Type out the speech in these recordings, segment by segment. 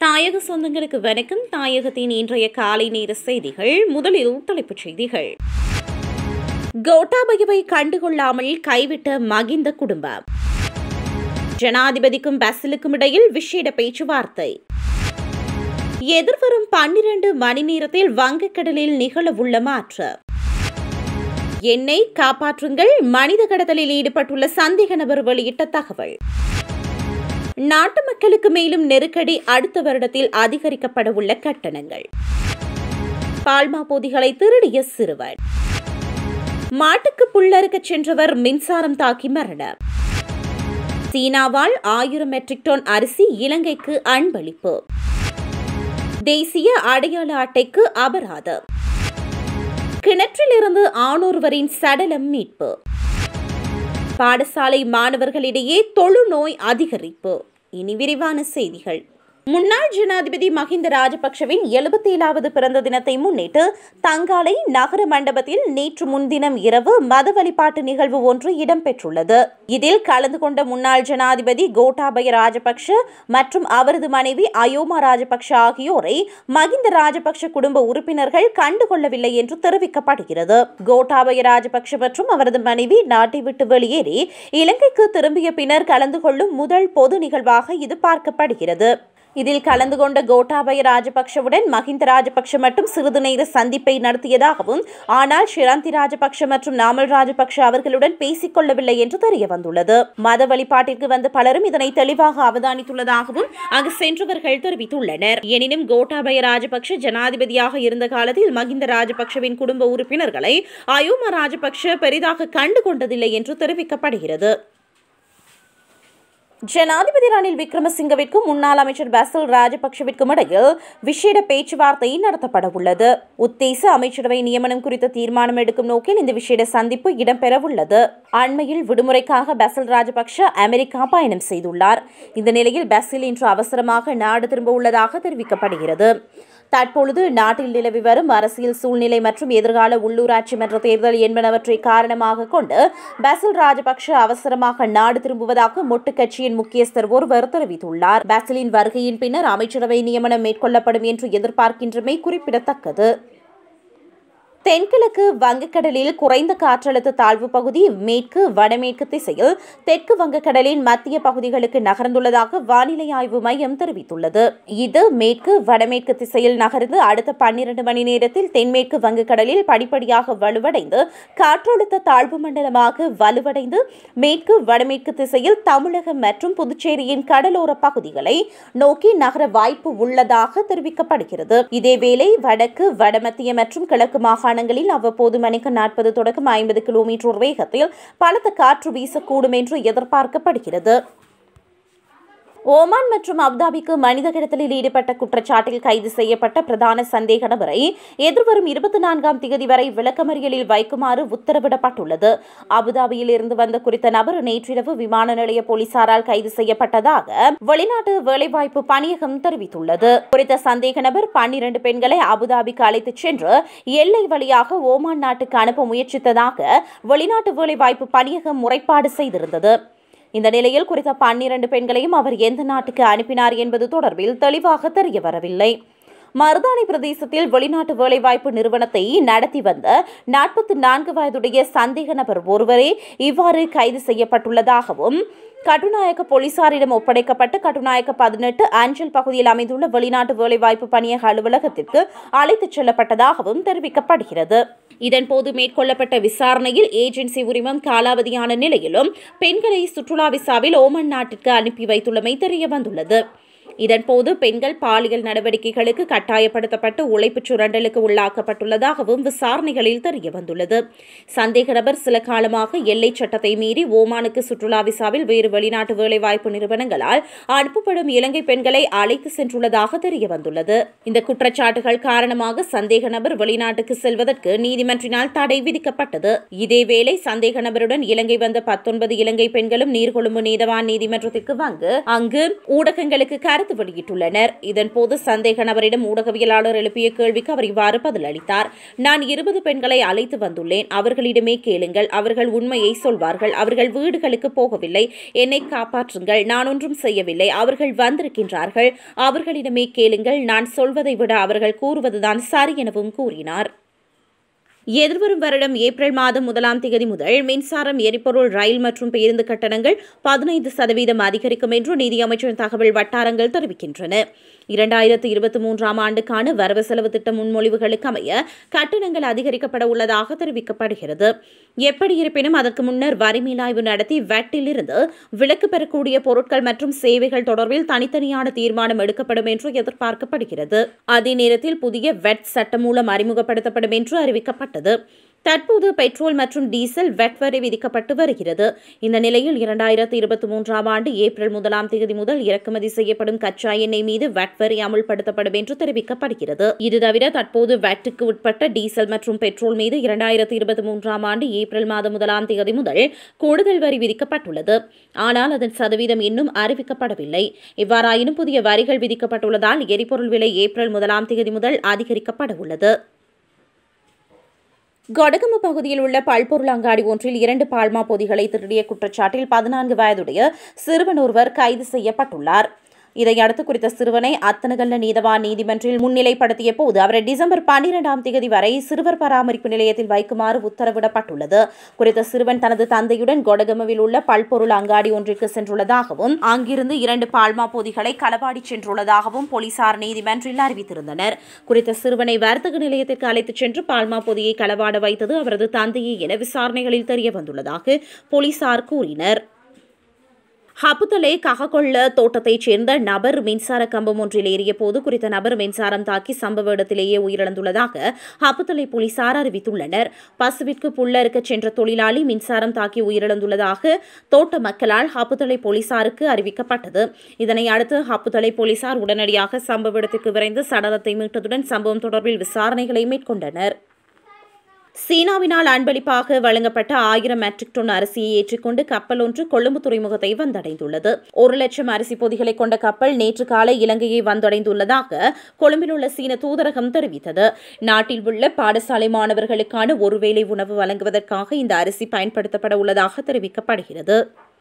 தாயக சொந்தங்களுக்கு வணக்கம் தாயகத்தின் இன்றைய காலை நேர செய்திகள் முதலில் தலைப்புச் செய்திகள் கோட்டாபயவை கண்டுகொள்ளாமல் கைவிட்ட மகிந்த குடும்பம் ஜனாதிபதிக்கும் பஸ்ஸிலுக்கும் இடையில் விசேட பேச்சுவார்த்தை எதிர்வரும் பன்னிரண்டு மணி நேரத்தில் வங்கக்கடலில் நிகழவுள்ள மாற்றம் என்னை காப்பாற்றுங்கள் மனித கடத்தலில் ஈடுபட்டுள்ள சந்தேக நபர் வெளியிட்ட தகவல் நாட்டு மக்களுக்கு மேலும் நெருக்கடி அடுத்த வருடத்தில் அதிகரிக்கப்பட உள்ள கட்டணங்கள் பால்மா பொதிகளை திருடிய சிறுவன் மாட்டுக்கு புல்லறுக்கச் சென்றவர் மின்சாரம் தாக்கி மரணம் சீனாவால் ஆயிரம் மெட்ரிக் டன் அரிசி இலங்கைக்கு அன்பளிப்பு தேசிய அடையாள அட்டைக்கு அபராதம் கிணற்றிலிருந்து ஆணொருவரின் சடலம் மீட்பு பாடசாலை மாணவர்களிடையே தொழுநோய் அதிகரிப்பு இனி விரிவான செய்திகள் முன்னாள் ஜனாதிபதி மஹிந்த ராஜபக்சவின் எழுபத்தி ஏழாவது பிறந்த தினத்தை முன்னிட்டு தங்காலை நகர மண்டபத்தில் நேற்று முன்தினம் இரவு மத வழிபாட்டு நிகழ்வு ஒன்று இடம்பெற்றுள்ளது இதில் கலந்து கொண்ட முன்னாள் ஜனாதிபதி கோட்டாபய ராஜபக்ஷ மற்றும் அவரது மனைவி அயோமா ராஜபக்ஷ ஆகியோரை மஹிந்த ராஜபக்ஷ குடும்ப உறுப்பினர்கள் கண்டுகொள்ளவில்லை என்று தெரிவிக்கப்படுகிறது கோட்டாபய ராஜபக்ஷ மற்றும் அவரது மனைவி நாட்டை விட்டு வெளியேறி இலங்கைக்கு திரும்பிய பின்னர் கலந்து கொள்ளும் முதல் பொது நிகழ்வாக இது பார்க்கப்படுகிறது இதில் கலந்து கொண்ட கோட்டாபய ராஜபக்ஷவுடன் மஹிந்த ராஜபக்ஷ மட்டும் சிறிது நேர சந்திப்பை நடத்தியதாகவும் ஆனால் ஷிராந்தி ராஜபக்ஷ மற்றும் நாமல் ராஜபக்ஷ அவர்களுடன் பேசிக் கொள்ளவில்லை என்று தெரிய வந்துள்ளது மத வழிபாட்டிற்கு வந்த பலரும் இதனை தெளிவாக அவதானித்துள்ளதாகவும் அங்கு சென்றவர்கள் தெரிவித்துள்ளனர் எனினும் கோட்டாபய ராஜபக்ஷ ஜனாதிபதியாக இருந்த காலத்தில் மஹிந்த ராஜபக்ஷவின் குடும்ப உறுப்பினர்களை அயோமா ராஜபக்ஷ பெரிதாக கண்டு கொண்டதில்லை என்று தெரிவிக்கப்படுகிறது ஜனாதிபதி ரணில் விக்ரமசிங்கவிற்கும் முன்னாள் அமைச்சர் பசில் ராஜபக்சவிற்கும் இடையில் விசேட பேச்சுவார்த்தை நடத்தப்பட உள்ளது உத்தேச அமைச்சரவை நியமனம் குறித்த தீர்மானம் எடுக்கும் நோக்கில் இந்த விசேட சந்திப்பு இடம்பெறவுள்ளது அண்மையில் விடுமுறைக்காக பசில் ராஜபக்ஷ அமெரிக்கா பயணம் செய்துள்ளார் இந்த நிலையில் பசில் இன்று அவசரமாக நாடு திரும்ப உள்ளதாக தெரிவிக்கப்படுகிறது தற்பொழுது நாட்டில் நிலவி வரும் அரசியல் சூழ்நிலை மற்றும் எதிர்கால உள்ளூராட்சி மன்ற தேர்தல் என்பனவற்றை காரணமாக கொண்டு பசில் ராஜபக்ஷ அவசரமாக நாடு திரும்புவதாக மொட்டு கட்சியின் முக்கியஸ்தர் ஒருவர் தெரிவித்துள்ளார் பசிலின் வருகையின் பின்னர் அமைச்சரவை நியமனம் மேற்கொள்ளப்படும் என்று எதிர்பார்க்கின்றமை குறிப்பிடத்தக்கது தென்கிழக்கு வங்கக்கடலில் குறைந்த காற்றழுத்த தாழ்வு பகுதி மேற்கு வடமேற்கு திசையில் தெற்கு வங்கக்கடலின் மத்திய பகுதிகளுக்கு நகர்ந்துள்ளதாக வானிலை ஆய்வு மையம் தெரிவித்துள்ளது இது மேற்கு வடமேற்கு திசையில் நகர்ந்து அடுத்த பன்னிரண்டு மணி நேரத்தில் தென்மேற்கு வங்கக்கடலில் படிப்படியாக வலுவடைந்து காற்றழுத்த தாழ்வு மண்டலமாக வலுவடைந்து மேற்கு வடமேற்கு திசையில் தமிழகம் மற்றும் புதுச்சேரியின் கடலோர பகுதிகளை நோக்கி நகர வாய்ப்பு உள்ளதாக தெரிவிக்கப்படுகிறது இதேவேளை வடக்கு வடமத்திய மற்றும் கிழக்கு மாகாண மாகாணங்களில் அவ்வப்போது மணிக்கு நாற்பது தொடக்கம் ஐம்பது கிலோமீட்டர் வேகத்தில் பலத்த காற்று வீசக்கூடும் என்று எதிர்பார்க்கப்படுகிறது ஓமான் மற்றும் அப்தாபிக்கு மனித கடத்தலில் ஈடுபட்ட குற்றச்சாட்டில் கைது செய்யப்பட்ட பிரதான சந்தேக நபரை எதிர்வரும் இருபத்தி நான்காம் தேதி வரை விளக்கமறியலில் வைக்குமாறு உத்தரவிடப்பட்டுள்ளது அபுதாபியில் இருந்து வந்த குறித்த நபர் நேற்றிரவு விமான நிலைய போலீசாரால் கைது செய்யப்பட்டதாக வெளிநாட்டு வேலைவாய்ப்பு பணியகம் தெரிவித்துள்ளது குறித்த சந்தேக நபர் பன்னிரண்டு பெண்களை அபுதாபிக்கு அழைத்துச் சென்று எல்லை வழியாக ஓமான் நாட்டுக்கு அனுப்ப முயற்சித்ததாக வெளிநாட்டு வேலைவாய்ப்பு பணியகம் முறைப்பாடு செய்திருந்தது இந்த நிலையில் குறித்த பன்னிரண்டு பெண்களையும் அவர் எந்த நாட்டுக்கு அனுப்பினார் என்பது தொடர்பில் தெளிவாக தெரிய வரவில்லை மருதானி பிரதேசத்தில் வெளிநாட்டு வேலைவாய்ப்பு நிறுவனத்தை நடத்தி வந்த நாற்பத்தி நான்கு வயதுடைய சந்தேக நபர் ஒருவரே இவ்வாறு கைது செய்யப்பட்டுள்ளதாகவும் கட்டுநாயக்க போலீசாரிடம் ஒப்படைக்கப்பட்டு கட்டுநாயக்க பதினெட்டு அஞ்சல் பகுதியில் அமைந்துள்ள வெளிநாட்டு வேலைவாய்ப்பு பணியக அலுவலகத்திற்கு அழைத்துச் செல்லப்பட்டதாகவும் தெரிவிக்கப்படுகிறது இதன்போது மேற்கொள்ளப்பட்ட விசாரணையில் ஏஜென்சி உரிமம் காலாவதியான நிலையிலும் பெண்களை சுற்றுலா விசாவில் ஓமன் நாட்டிற்கு அனுப்பி வைத்துள்ளமை தெரியவந்துள்ளது இதன்போது பெண்கள் பாலியல் நடவடிக்கைகளுக்கு கட்டாயப்படுத்தப்பட்டு உழைப்புச் சுரண்டலுக்கு உள்ளாக்கப்பட்டுள்ளதாகவும் விசாரணைகளில் தெரியவந்துள்ளது சந்தேக நபர் சில காலமாக எல்லை சட்டத்தை மீறி ஓமானுக்கு சுற்றுலா விசாவில் வேறு வெளிநாட்டு வேலைவாய்ப்பு நிறுவனங்களால் அனுப்பப்படும் இலங்கை பெண்களை அழைத்து சென்றுள்ளதாக தெரியவந்துள்ளது இந்த குற்றச்சாட்டுகள் காரணமாக சந்தேக நபர் வெளிநாட்டுக்கு செல்வதற்கு நீதிமன்றினால் தடை விதிக்கப்பட்டது இதேவேளை சந்தேக நபருடன் இலங்கை வந்த பத்தொன்பது இலங்கை பெண்களும் நீர்கொழும்பு நீதவான் நீதிமன்றத்திற்கு வந்து அங்கு ஊடகங்களுக்கு கருத்து வெளியிட்டுள்ளனர் இதன்போது சந்தேக நபரிடம் ஊடகவியலாளர் எழுப்பிய கேள்விக்கு அவர் இவ்வாறு பதிலளித்தார் நான் இருபது பெண்களை அழைத்து வந்துள்ளேன் அவர்களிடமே கேளுங்கள் அவர்கள் உண்மையை சொல்வார்கள் அவர்கள் வீடுகளுக்கு போகவில்லை என்னை காப்பாற்றுங்கள் நான் ஒன்றும் செய்யவில்லை அவர்கள் வந்திருக்கின்றார்கள் அவர்களிடமே கேளுங்கள் நான் சொல்வதை விட அவர்கள் கூறுவதுதான் சரி எனவும் கூறினார் எதிர்வரும் வருடம் ஏப்ரல் மாதம் முதலாம் தேதி முதல் மின்சாரம் எரிபொருள் ரயில் மற்றும் பேருந்து கட்டணங்கள் பதினைந்து சதவீதம் அதிகரிக்கும் என்று நிதியமைச்சர் தகவல் வட்டாரங்கள் தெரிவிக்கின்றன இரண்டாயிரத்து இருபத்தி மூன்றாம் ஆண்டுக்கான வரவு செலவு திட்ட முன்மொழிவுகளுக்கு அமைய கட்டணங்கள் அதிகரிக்கப்பட உள்ளதாக தெரிவிக்கப்படுகிறது எப்படி இருப்பினும் அதற்கு முன்னர் வரி மீளாய்வு நடத்தி வெட்டில் இருந்து விலக்கு பெறக்கூடிய பொருட்கள் மற்றும் சேவைகள் தொடர்பில் தனித்தனியான தீர்மானம் எடுக்கப்படும் என்று எதிர்பார்க்கப்படுகிறது அதே நேரத்தில் புதிய வெட் சட்டம் மூலம் அறிமுகப்படுத்தப்படும் என்று அறிவிக்கப்பட்டது தற்போது பெட்ரோல் மற்றும் டீசல் வெட் வரி விதிக்கப்பட்டு வருகிறது இந்த நிலையில் இரண்டாயிரத்து இருபத்தி மூன்றாம் ஆண்டு ஏப்ரல் முதலாம் தேதி முதல் இறக்குமதி செய்யப்படும் கச்சா எண்ணெய் மீது வெட் வரி அமுல்படுத்தப்படும் என்று தெரிவிக்கப்படுகிறது இது தவிர தற்போது வெட்டுக்கு உட்பட்ட டீசல் மற்றும் பெட்ரோல் மீது இரண்டாயிரத்து இருபத்தி மூன்றாம் ஆண்டு ஏப்ரல் மாதம் முதலாம் தேதி முதல் கூடுதல் வரி விதிக்கப்பட்டுள்ளது ஆனால் அதன் சதவீதம் இன்னும் அறிவிக்கப்படவில்லை இவ்வாறாயினும் புதிய வரிகள் விதிக்கப்பட்டுள்ளதால் எரிபொருள் விலை ஏப்ரல் முதலாம் தேதி முதல் அதிகரிக்கப்பட உள்ளது கொடகம பகுதியில் உள்ள பல்பொருள் அங்காடி ஒன்றில் இரண்டு பால்மா பொதிகளை திருடிய குற்றச்சாட்டில் பதினான்கு வயதுடைய சிறுவன் ஒருவர் கைது செய்யப்பட்டுள்ளார் இதையடுத்து குறித்த சிறுவனை அத்தனகல்ல நீதவான் நீதிமன்றில் முன்னிலைப்படுத்திய போது அவரை டிசம்பர் பன்னிரெண்டாம் தேதி வரை சிறுவர் பராமரிப்பு நிலையத்தில் வைக்குமாறு உத்தரவிடப்பட்டுள்ளது குறித்த சிறுவன் தனது தந்தையுடன் கொடகமவில் உள்ள பல்பொருள் அங்காடி ஒன்றிற்கு சென்றுள்ளதாகவும் அங்கிருந்து இரண்டு பால்மா பொதிகளை களவாடி சென்றுள்ளதாகவும் போலீசார் நீதிமன்றில் அறிவித்திருந்தனர் குறித்த சிறுவனை வர்த்தக நிலையத்திற்கு அழைத்துச் சென்று பால்மா பொதியை களவாட வைத்தது அவரது தந்தையே என விசாரணைகளில் தெரிய வந்துள்ளதாக போலீசார் கூறினர் ஹப்புத்தலே கககொள்ள தோட்டத்தைச் சேர்ந்த நபர் மின்சார கம்பம் ஒன்றில் ஏறிய போது குறித்த நபர் மின்சாரம் தாக்கி சம்பவ இடத்திலேயே உயிரிழந்துள்ளதாக ஹப்புத்தலை போலீசார் அறிவித்துள்ளனர் பசுவிற்கு புல்லறுக்க சென்ற தொழிலாளி மின்சாரம் தாக்கி உயிரிழந்துள்ளதாக தோட்ட மக்களால் ஹப்புத்தலை போலீசாருக்கு அறிவிக்கப்பட்டது இதனை அடுத்து ஹப்புத்தலை போலீசார் உடனடியாக சம்பவ இடத்திற்கு விரைந்து சடலத்தை மீட்டதுடன் சம்பவம் தொடர்பில் விசாரணைகளை மேற்கொண்டனர் சீனாவினால் அன்பளிப்பாக வழங்கப்பட்ட ஆயிரம் மெட்ரிக் டன் அரிசியை ஏற்றிக்கொண்டு கப்பல் ஒன்று கொழும்பு துறைமுகத்தை வந்தடைந்துள்ளது ஒரு லட்சம் அரிசி பொதிகளை கொண்ட கப்பல் நேற்று காலை இலங்கையை வந்தடைந்துள்ளதாக கொழும்பில் உள்ள சீன தூதரகம் தெரிவித்தது நாட்டில் உள்ள பாடசாலை மாணவர்களுக்கான ஒருவேளை உணவு வழங்குவதற்காக இந்த அரிசி பயன்படுத்தப்பட உள்ளதாக தெரிவிக்கப்படுகிறது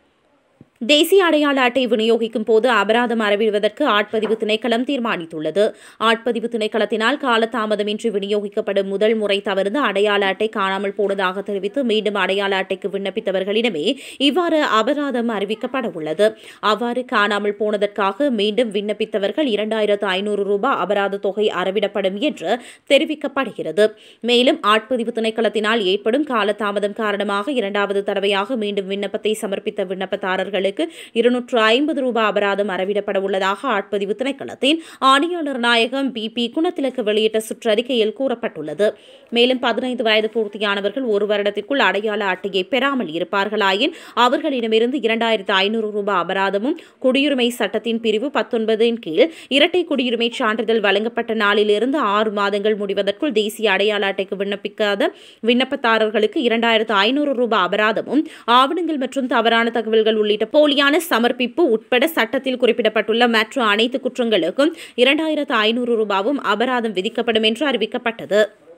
தேசிய அடையாள அட்டை விநியோகிக்கும் போது அபராதம் அறவிடுவதற்கு ஆட்பதிவு திணைக்களம் தீர்மானித்துள்ளது ஆட்பதிவு திணைக்களத்தினால் காலதாமதமின்றி விநியோகிக்கப்படும் முதல் முறை தவிர்த்து அடையாள அட்டை காணாமல் போனதாக தெரிவித்து மீண்டும் அடையாள அட்டைக்கு விண்ணப்பித்தவர்களிடமே இவ்வாறு அபராதம் அறிவிக்கப்பட உள்ளது அவ்வாறு காணாமல் போனதற்காக மீண்டும் விண்ணப்பித்தவர்கள் இரண்டாயிரத்து ஐநூறு ரூபாய் அபராத தொகை அறவிடப்படும் என்று தெரிவிக்கப்படுகிறது மேலும் ஆட்பதிவு திணைக்களத்தினால் ஏற்படும் காலதாமதம் காரணமாக இரண்டாவது தடவையாக மீண்டும் விண்ணப்பத்தை சமர்ப்பித்த விண்ணப்பதாரர்களுக்கு இருநூற்று ஐம்பது ரூபாய் அபராதம் அறவிடப்பட உள்ளதாக ஆட்பதிவு திணைக்களத்தின் ஆணையாளர் நாயகம் பி பி குணத்திலக்கு வெளியிட்ட சுற்றறிக்கையில் கூறப்பட்டுள்ளது மேலும் பதினைந்து வயது பூர்த்தியானவர்கள் ஒரு வருடத்திற்குள் அடையாள அட்டையை பெறாமல் இருப்பார்களாயின் அவர்களிடமிருந்து இரண்டாயிரத்து ஐநூறு ரூபாய் அபராதமும் குடியுரிமை சட்டத்தின் பிரிவு பத்தொன்பதின் கீழ் இரட்டை குடியுரிமை சான்றிதழ் வழங்கப்பட்ட நாளிலிருந்து ஆறு மாதங்கள் முடிவதற்குள் தேசிய அடையாள அட்டைக்கு விண்ணப்பிக்காத விண்ணப்பதாரர்களுக்கு இரண்டாயிரத்து ஐநூறு ரூபாய் அபராதமும் ஆவணங்கள் மற்றும் தவறான தகவல்கள் உள்ளிட்ட போலியான சமர்ப்பிப்பு உட்பட சட்டத்தில் குறிப்பிடப்பட்டுள்ள மற்ற அனைத்து குற்றங்களுக்கும் இரண்டாயிரத்து ஐநூறு ரூபாவும் அபராதம் விதிக்கப்படும் என்று அறிவிக்கப்பட்டது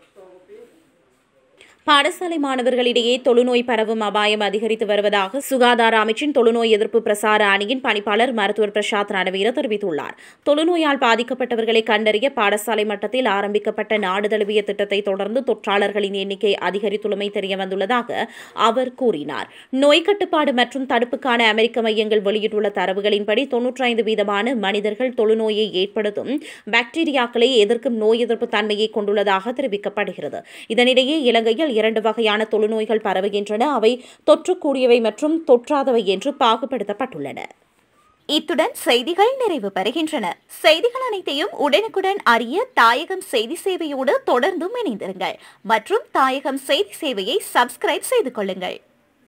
பாடசாலை மாணவர்களிடையே தொழுநோய் பரவும் அபாயம் அதிகரித்து வருவதாக சுகாதார அமைச்சின் தொழுநோய் எதிர்ப்பு பிரசார அணியின் பணிப்பாளர் மருத்துவர் பிரசாத் ரணவீர தெரிவித்துள்ளார் தொழுநோயால் பாதிக்கப்பட்டவர்களை கண்டறிய பாடசாலை மட்டத்தில் ஆரம்பிக்கப்பட்ட நாடு தழுவிய திட்டத்தை தொடர்ந்து தொற்றாளர்களின் எண்ணிக்கை அதிகரித்துள்ளமை தெரியவந்துள்ளதாக அவர் கூறினார் நோய் கட்டுப்பாடு மற்றும் தடுப்புக்கான அமெரிக்க மையங்கள் வெளியிட்டுள்ள தரவுகளின்படி தொன்னூற்றி ஐந்து வீதமான மனிதர்கள் தொழுநோயை ஏற்படுத்தும் பாக்டீரியாக்களை எதிர்க்கும் நோய் எதிர்ப்பு தன்மையை கொண்டுள்ளதாக தெரிவிக்கப்படுகிறது இதனிடையே இலங்கையில் இரண்டு வகையான தொழுநோய்கள் பரவுகின்றன அவை தொற்றக்கூடியவை மற்றும் தொற்றாதவை என்று பாகுபடுத்தப்பட்டுள்ளன இத்துடன் செய்திகள் நிறைவு பெறுகின்றன செய்திகள் அனைத்தையும் உடனுக்குடன் அறிய தாயகம் செய்தி சேவையோடு தொடர்ந்தும் இணைந்திருங்கள் மற்றும் தாயகம் செய்தி சேவையை சப்ஸ்கிரைப் செய்து கொள்ளுங்கள்